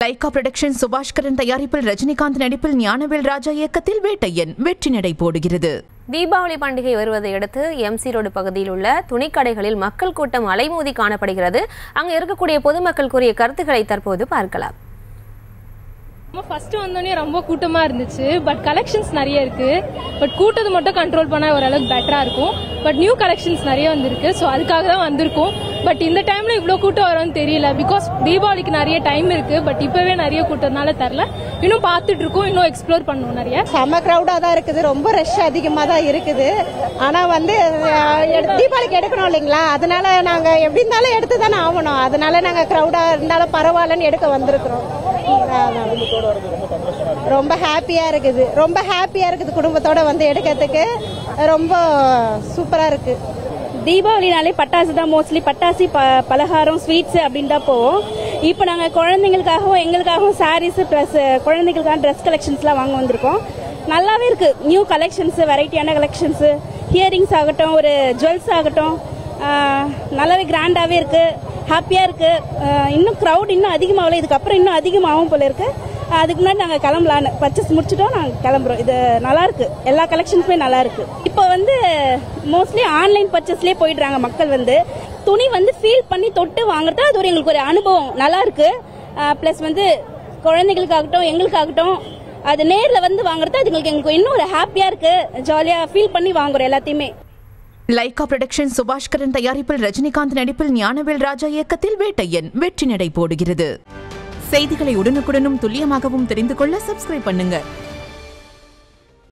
Lyca production Subaskaran தயாரிப்பில் ரஜினிகாந்த் நடிப்பில் ஞானவேல் ராஜா இயக்கத்தில் வேட்டையன் வெற்றி நடை போடுகிறது தீபாவளி பண்டிகை வருவதை அடுத்து எம்சி ரோடு பகுதியில் உள்ள துணிக்கடைகளில் மக்கள் கூட்டம் அலைமோதி காணப்படுகிறது அங்கு இருக்கக்கூடிய பொதுமக்கள் கூறிய கருத்துக்களை தற்போது பார்க்கலாம் நம்ம ஃபர்ஸ்ட் வந்தோடனே ரொம்ப கூட்டமா இருந்துச்சு பட் கலெக்ஷன்ஸ் நிறைய இருக்கு பட் கூட்டத்தை மட்டும் கண்ட்ரோல் பண்ணா ஓரளவுக்கு பெட்டரா இருக்கும் பட் நியூ கலெக்ஷன்ஸ் நிறைய வந்திருக்கு ஸோ அதுக்காக தான் வந்திருக்கோம் பட் இந்த டைம்ல இவ்வளோ கூட்டம் வரும்னு தெரியல பிகாஸ் தீபாவளிக்கு நிறைய டைம் இருக்கு பட் இப்பவே நிறைய கூட்டம்னால தெரில இன்னும் பார்த்துட்டு இருக்கோம் இன்னும் எக்ஸ்ப்ளோர் பண்ணுவோம் நிறைய செம க்ரௌடாக தான் இருக்குது ரொம்ப ரஷ் அதிகமாக தான் இருக்குது ஆனால் வந்து அஹ், எடு- தீபாவளிக்கு எடுக்கணும் இல்லைங்களா அதனால நாங்கள் எப்படி இருந்தாலும் எடுத்து தானே ஆகணும் அதனால நாங்கள் க்ரௌடாக இருந்தாலும் பரவாயில்லன்னு எடுக்க வந்திருக்கிறோம் ரொம்ப ஹாப்பியாக இருக்குது ரொம்ப ஹாப்பியாக இருக்குது குடும்பத்தோட வந்து எடுக்கிறதுக்கு ரொம்ப சூப்பராக இருக்குது தீபாவளினாலே பட்டாசு தான் மோஸ்ட்லி பட்டாசு ப பலகாரம் ஸ்வீட்ஸ் அப்படின்னு தான் போவோம் இப்போ நாங்கள் குழந்தைங்களுக்காகவும் எங்களுக்காகவும் சாரீஸ் ப்ளஸ் குழந்தைங்களுக்கான ட்ரெஸ் கலெக்ஷன்ஸ்லாம் வாங்க வந்திருக்கோம் நல்லாவே இருக்கு நியூ கலெக்ஷன்ஸ் வெரைட்டியான கலெக்ஷன்ஸ் ஹியரிங்ஸ் ஆகட்டும் ஒரு ஜுவல்ஸ் ஆகட்டும் ஆஹ், நல்லாவே கிராண்டாகவே இருக்கு ஹாப்பியாக இருக்கு ஆஹ், இன்னும் க்ரௌட் இன்னும் அதிகமாகல இதுக்கப்புறம் இன்னும் அதிகமாகும் போல இருக்கு அதுக்கு முன்னாடி நாங்கள் கிளம்பலான்னு பர்ச்சேஸ் முடிச்சிட்டோம் நாங்கள் கிளம்புறோம் இது நல்லா இருக்கு எல்லா கலெக்ஷன்ஸுமே நல்லா இருக்கு இப்போ வந்து மோஸ்ட்லி ஆன்லைன் பர்ச்சேஸ்லேயே போயிடுறாங்க மக்கள் வந்து துணி வந்து ஃபீல் பண்ணி தொட்டு வாங்குறது அது ஒரு எங்களுக்கு ஒரு அனுபவம் நல்லா இருக்கு ப்ளஸ் வந்து குழந்தைகளுக்காகட்டும் எங்களுக்காகட்டும் அது நேரில் வந்து வாங்குறது அது எங்களுக்கு எங்களுக்கு இன்னும் ஒரு ஹாப்பியாக இருக்கு ஜாலியாக ஃபீல் பண்ணி வாங்குறோம் எல்லாத்தையுமே லைகா புரொடக்ஷன் சுபாஷ்கரன் தயாரிப்பில் ரஜினிகாந்த் நடிப்பில் ஞானவேல் ராஜா இயக்கத்தில் வேட்டையன் வெற்றி நடை போடுகிறது செய்திகளை உடனுக்குடனும் துல்லியமாகவும் தெரிந்து கொள்ள சப்ஸ்கிரைப் பண்ணுங்க